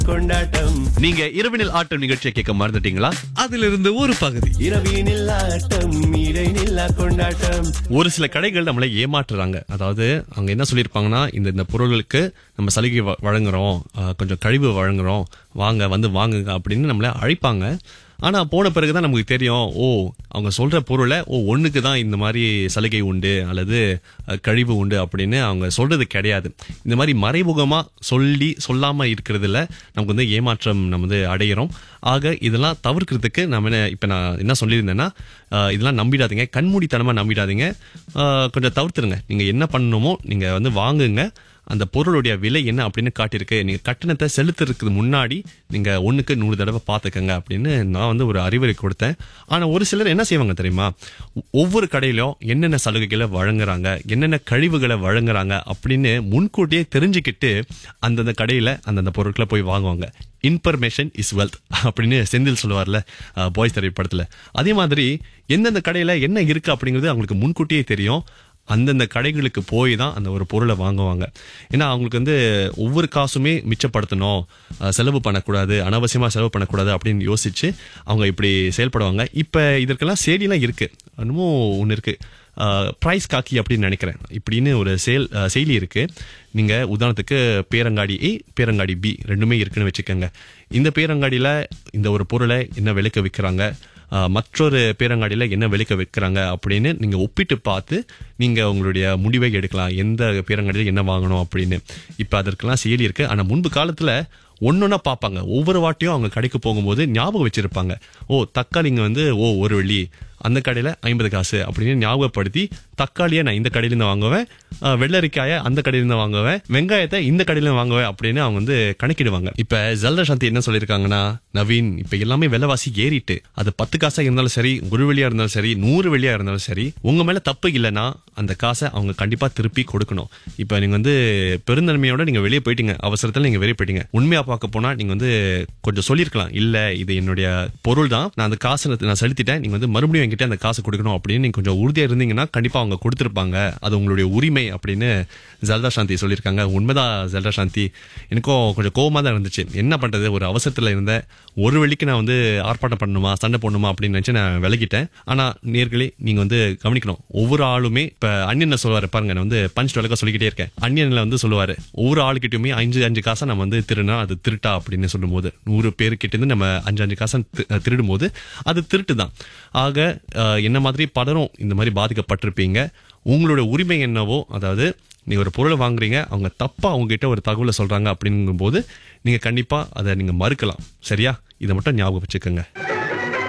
கொண்டாட்டம் நீங்க இரவினில் ஆட்டம் நிகழ்ச்சியை கேட்க மறந்துட்டீங்களா அதிலிருந்து ஒரு பகுதி இரவினில் ஆட்டம் இடைநில்லா கொண்டாட்டம் ஒரு சில கடைகள் நம்மளை ஏமாற்றுறாங்க அதாவது அவங்க என்ன சொல்லியிருப்பாங்கன்னா இந்த இந்த பொருளுக்கு நம்ம சலுகை வ- வழங்குறோம் அஹ், கொஞ்சம் கழிவு வழங்குறோம் வாங்க வந்து வாங்குங்க அப்படின்னு நம்மளை அழைப்பாங்க ஆனா போன பிறகுதான் நமக்கு தெரியும் ஓ அவங்க சொல்ற பொருளை ஓ ஒண்ணுக்கு தான் இந்த மாதிரி சலுகை உண்டு அல்லது அஹ், கழிவு உண்டு அப்படின்னு அவங்க சொல்றது கிடையாது இந்த மாதிரி மறைமுகமா சொல்லி சொல்லாம இருக்கிறதுல நமக்கு வந்து ஏமாற்றம் நம்ம வந்து அடையிறோம் ஆக இதெல்லாம் தவிர்க்கிறதுக்கு நம்ம என்ன இப்ப நான் என்ன சொல்லியிருந்தேன்னா அஹ், இதெல்லாம் நம்பிடாதீங்க கண்மூடித்தனமா நம்பிடாதீங்க அஹ், கொஞ்சம் தவிர்த்துருங்க நீங்க என்ன பண்ணணுமோ நீங்க வந்து வாங்குங்க அந்த பொருளுடைய விலை என்ன அப்படின்னு காட்டியிருக்கு நீங்க கட்டணத்தை செலுத்துறதுக்கு முன்னாடி நீங்க ஒண்ணுக்கு நூறு தடவை பார்த்துக்கங்க அப்படின்னு நான் வந்து ஒரு அறிவுரை கொடுத்தேன் ஆனா ஒரு சிலர் என்ன செய்வாங்க தெரியுமா ஒ- ஒவ்வொரு கடையிலும் என்னென்ன சலுகைகளை வழங்குறாங்க என்னென்ன கழிவுகளை வழங்குறாங்க அப்படின்னு முன்கூட்டியே தெரிஞ்சுக்கிட்டு அந்தந்த கடையில அந்தந்த பொருட்களை போய் வாங்குவாங்க இன்ஃபர்மேஷன் இஸ் வெல்த் அப்படின்னு செந்தில் சொல்லுவார்ல பாய்ஸ் திரைப்படத்துல அதே மாதிரி எந்தெந்த கடையில என்ன இருக்கு அப்படிங்கிறது அவங்களுக்கு முன்கூட்டியே தெரியும் அந்தந்த கடைகளுக்கு போய் தான் அந்த ஒரு பொருளை வாங்குவாங்க ஏன்னா அவங்களுக்கு வந்து ஒவ்வொரு காசுமே மிச்சப்படுத்தணும் அஹ், செலவு பண்ணக்கூடாது அனாவசியமா செலவு பண்ணக்கூடாது அப்படின்னு யோசிச்சு அவங்க இப்படி செயல்படுவாங்க இப்ப இதற்கெல்லாம் செயலிலாம் இருக்கு இன்னமும் ஒன்று இருக்கு ப்ரைஸ் காக்கி அப்படின்னு நினைக்கிறேன் இப்படின்னு ஒரு செயல் அஹ், செயலி இருக்கு நீங்க உதாரணத்துக்கு பேரங்காடி ஏ பேரங்காடி பி ரெண்டுமே இருக்குன்னு வச்சுக்கோங்க இந்த பேரங்காடியில இந்த ஒரு பொருளை என்ன விலைக்கு விற்கிறாங்க ஆஹ் மற்றொரு பேரங்காடியில என்ன விலைக்கு விற்கிறாங்க அப்படின்னு நீங்க ஒப்பிட்டு பார்த்து நீங்க உங்களுடைய முடிவை எடுக்கலாம் எந்த பேரங்காடியில என்ன வாங்கணும் அப்படின்னு இப்ப அதற்கெல்லாம் செயலி இருக்கு ஆனா முன்பு காலத்துல ஒன்னொன்னா பார்ப்பாங்க ஒவ்வொரு வாட்டியும் அவங்க கடைக்கு போகும்போது ஞாபகம் வச்சிருப்பாங்க ஓ தக்காளிங்க வந்து ஓ ஒரு வெள்ளி அந்த கடையில ஐம்பது காசு அப்படின்னு ஞாபகப்படுத்தி தக்காளியை நான் இந்த கடையில இருந்து வாங்குவேன் ஆஹ் வெள்ளரிக்காயை அந்த கடையில இருந்து வாங்குவேன் வெங்காயத்தை இந்த கடையில இருந்து வாங்குவேன் அப்படின்னு அவங்க வந்து கணக்கிடுவாங்க இப்ப ஜல்த சாந்தி என்ன சொல்லியிருக்காங்கன்னா நவீன் இப்ப எல்லாமே விலைவாசி ஏறிட்டு அது பத்து காசா இருந்தாலும் சரி ஒரு வெள்ளியா இருந்தாலும் சரி நூறு வெள்ளியா இருந்தாலும் சரி உங்க மேல தப்பு இல்லைன்னா அந்த காசை அவங்க கண்டிப்பா திருப்பி கொடுக்கணும் இப்ப நீங்க வந்து பெருந்தன்மையோட நீங்க வெளியே போயிட்டீங்க அவசரத்துல நீங்க வெளியே போயிட்டீங்க உண்மையா பார்க்க போனா நீங்க வந்து கொஞ்சம் சொல்லியிருக்கலாம் இல்ல இது என்னுடைய பொருள் தான் நான் அந்த காசை நான் செலுத்திட்டேன் நீங்க வந்து மறுபடியும் என்கிட்ட அந்த காசு கொடுக்கணும் அப்படின்னு நீங்க கொஞ்சம் உறுதியா இருந்தீங்கன்னா கண்டிப்பா அவங்க கொடுத்திருப்பாங்க அது உங்களுடைய உரிமை அப்படின்னு ஜல்தா சாந்தி சொல்லியிருக்காங்க உண்மைதான் ஜல்தா சாந்தி எனக்கும் கொஞ்சம் கோவமா தான் இருந்துச்சு என்ன பண்றது ஒரு அவசரத்துல இருந்தேன் ஒரு வெள்ளிக்கு நான் வந்து ஆர்ப்பாட்டம் பண்ணணுமா சண்டை போடணுமா அப்படின்னு நினைச்சு நான் விலகிட்டேன் ஆனா நேர்களே நீங்க வந்து கவனிக்கணும் ஒவ்வொரு ஆளுமே இப்ப அந்நியன் சொல்லுவாரு பாருங்க நான் வந்து பஞ்ச் விளக்க சொல்லிக்கிட்டே இருக்கேன் அந்நியன்ல வந்து சொல்லுவாரு ஒவ்வொரு ஆளுக்கிட்டயுமே அஞ்சு அஞ்சு காசை நம்ம வந்து திருனா அது திருட்டா அப்படின்னு சொல்லும்போது நூறு பேருக்கிட்ட இருந்து நம்ம அஞ்சு அஞ்சு காசை தி- திருடும் போது அது திருட்டு தான் ஆக அஹ், என்ன மாதிரி பலரும் இந்த மாதிரி பாதிக்கப்பட்டிருப்பீங்க உங்களோட உரிமை என்னவோ அதாவது நீங்க ஒரு பொருளை வாங்குறீங்க அவங்க தப்பா அவங்க கிட்ட ஒரு தகவலை சொல்றாங்க அப்படிங்கும்போது நீங்க கண்டிப்பா அதை நீங்க மறுக்கலாம் சரியா இதை மட்டும் ஞாபகம் வச்சுக்கோங்க